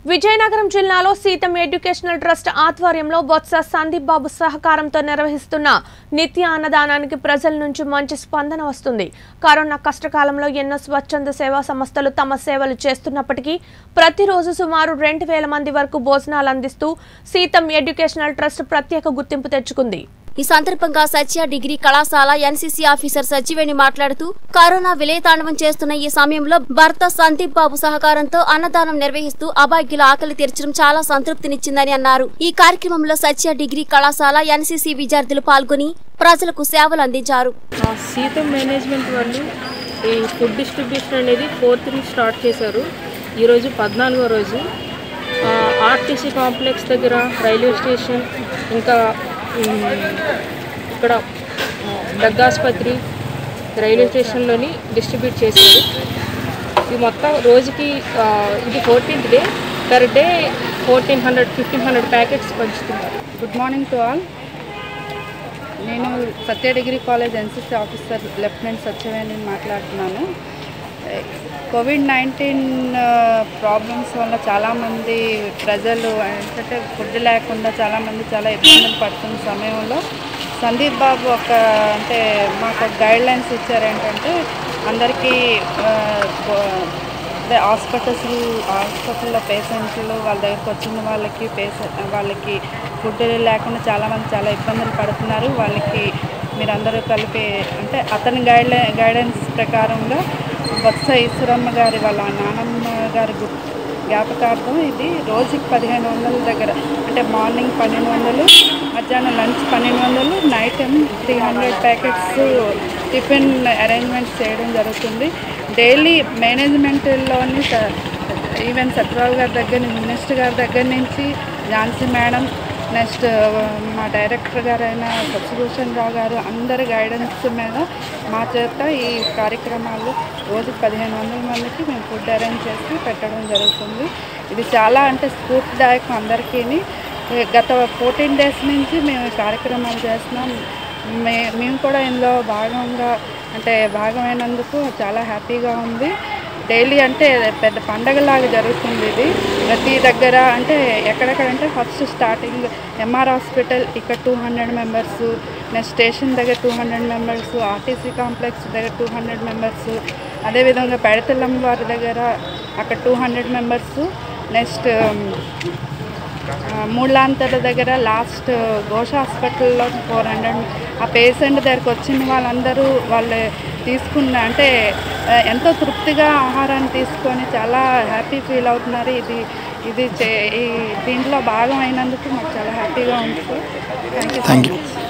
విజయనగరం జిల్లాలో సీతం educational trust ఆధ్వర్యంలో బొత్స సందీప్ బాబు సహకారంతో నిర్వహిస్తున్న నిత్య అన్నదానానికి ప్రజల నుంచి మంచి స్పందన వస్తుంది కరోనా కష్టకాలంలో ఎన్నో స్వచ్ఛంద సేవా సంస్థలు తమ సేవలు చేస్తున్నప్పటికీ ప్రతిరోజు సుమారు రెండు వేల మంది వరకు భోజనాలు అందిస్తూ సీతం ఎడ్యుకేషనల్ ట్రస్ట్ ప్రత్యేక గుర్తింపు తెచ్చుకుంది ఈ సందర్భంగా సత్య డిగ్రీ కళాశాల ఎన్సీసీ ఆఫీసర్ సచివేణి మాట్లాడుతూ కరోనా విలయతాండవం చేస్తున్న ఈ సమయంలో భర్త సందీప్ బాబు సహకారంతో అన్నదానం నిర్వహిస్తూ అభాగ్యుల ఆకలి తీర్చడం చాలా సంతృప్తినిచ్చిందని అన్నారు ఈ కార్యక్రమంలో సత్య డిగ్రీ కళాశాల ఎన్సీసీ విద్యార్థులు పాల్గొని ప్రజలకు సేవలు అందించారు ఆ సీతం మేనేజ్మెంట్ వాళ్ళు ఈ ఫుడ్ డిస్ట్రిబ్యూషన్ అనేది ఫోర్త్ని స్టార్ట్ చేశారు ఈరోజు పద్నాలుగో రోజు ఆ, ఆర్టీసీ కాంప్లెక్స్ దగ్గర రైల్వే స్టేషన్ ఇంకా ఉమ్, ఇక్కడ ఆ, దగ్గాసుపత్రి రైల్వే స్టేషన్లోని డిస్ట్రిబ్యూట్ చేశారు ఇది మొత్తం రోజుకి ఆ, ఇది fourteenth day per day fourteen hundred fifteen hundred packets పంచుతున్నారు గుడ్ మార్నింగ్ టు ఆల్ నేను Satya degree college NCC officer lieutenant Satyaveni మాట్లాడుతున్నాను కోవిడ్ నైన్టీన్ ప్రాబ్లమ్స్ వల్ల చాలామంది ప్రజలు ఏంటంటే ఫుడ్ లేకుండా చాలామంది చాలా ఇబ్బందులు పడుతున్న సమయంలో సందీప్ బాబు ఒక అంటే మాకు ఒక గైడ్ లైన్స్ ఇచ్చారు ఏంటంటే అందరికీ ఆ, బో- అదే హాస్పిటల్స్ హాస్పిటల్లో పేషెంట్లు వాళ్ళ దగ్గరకు వచ్చిన వాళ్ళకి పేషెంట్ వాళ్ళకి ఫుడ్ లేకుండా చాలామంది చాలా ఇబ్బందులు పడుతున్నారు వాళ్ళకి మీరందరూ కలిపి అంటే అతని గైడ్ గైడెన్స్ ప్రకారంగా బొత్స ఈశ్వరమ్మ గారి వాళ్ళ నానమ్మ గారి గు- జ్ఞాపకార్థం ఇది రోజుకి పదిహేను వందల దగ్గర అంటే మార్నింగ్ పన్నెండు వందలు మధ్యాహ్నం లంచ్ పన్నెండు వందలు నైట్ ఏమో three hundred packets tiffin arrangements చేయడం జరుగుతుంది డైలీ మేనేజ్మెంట్లోని స- ఈవెన్ సత్యరావు గారి దగ్గర నుంచి మినిస్టర్ గారి దగ్గర నుంచి ఝాన్సీ మేడం నెక్స్ట్ మా డైరెక్టర్ గారైన సత్యభూషణ్ రావు గారు అందరి గైడెన్స్ మీద మా చేత ఈ కార్యక్రమాలు రోజు పదిహేను వందల మందికి మేము ఫుడ్ అరేంజ్ చేసి పెట్టడం జరుగుతుంది ఇది చాలా అంటే స్ఫూర్తిదాయకం అందరికీ గత ఫోర్టీన్ డేస్ నుంచి మేము ఈ కార్యక్రమాలు చేస్తున్నాం మే మేము కూడా ఇందులో భాగంగా అంటే భాగమైనందుకు చాలా హ్యాపీగా ఉంది డైలీ అంటే పెద్ద పండగలాగా జరుగుతుంది ఇది ప్రతి దగ్గర అంటే ఎక్కడెక్కడంటే ఫస్ట్ స్టార్టింగ్ ఎంఆర్ హాస్పిటల్ ఇక్కడ two hundred members next station దగ్గర two hundred members RTC complex దగ్గర టూ హండ్రెడ్ మెంబర్స్ అదేవిధంగా పెడతల్లం వారి దగ్గర అక్కడ టూ హండ్రెడ్ మెంబర్స్ నెక్స్ట్ మూలాంతర దగ్గర లాస్ట్ ఘోష హాస్పిటల్లో ఫోర్ హండ్రెడ్ ఆ పేషెంట్ దగ్గరకు వచ్చిన వాళ్ళందరూ వాళ్ళు తీసుకున్న అంటే ఆ, ఎంతో తృప్తిగా ఆహారాన్ని తీసుకొని చాలా హ్యాపీ ఫీల్ అవుతున్నారు ఇది ఇది చే ఈ దీంట్లో భాగం అయినందుకు మాకు చాలా హ్యాపీగా ఉంది థ్యాంక్ యూ